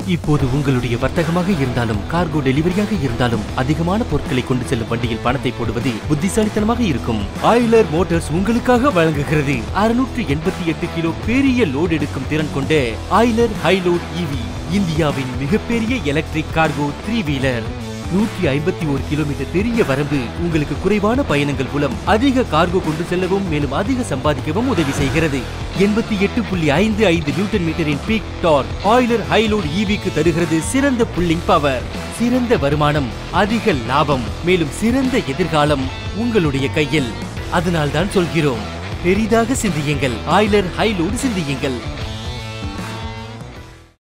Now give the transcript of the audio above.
இப்போது உங்களுடைய வர்த்தகமாக இருந்தாலும் கார்கோ டெலிவரியாக இருந்தாலும் அதிகமான பொருட்களை கொண்டு செல்லும் வண்டியில் பணத்தை போடுவது புத்திசாலித்தனமாக இருக்கும் ஆயிலர் மோட்டார்ஸ் உங்களுக்காக வழங்குகிறது அறுநூற்று எண்பத்தி எட்டு கிலோ பெரிய லோட் எடுக்கும் திறன் கொண்ட ஆயிலர் ஹைலோட் இவி இந்தியாவின் மிகப்பெரிய எலக்ட்ரிக் கார்கோ த்ரீ வீலர் நூற்றி ஐம்பத்தி ஒரு கிலோமீட்டர் பெரிய வரம்பு உங்களுக்கு குறைவான பயணங்கள் மூலம் அதிக கார்கோ கொண்டு செல்லவும் மேலும் அதிக சம்பாதிக்கவும் உதவி செய்கிறது எண்பத்தி எட்டு புள்ளி ஐந்து ஐந்து நியூட்டன் மீட்டரின் பீக் டார் ஆயிலர் ஹைலோட் ஈவிக்கு தருகிறது சிறந்த புல்லிங் பவர் சிறந்த வருமானம் அதிக லாபம் மேலும் சிறந்த எதிர்காலம் உங்களுடைய கையில் அதனால்தான் சொல்கிறோம் பெரிதாக சிந்தியுங்கள் ஆயிலர் ஹைலோடு சிந்தியுங்கள்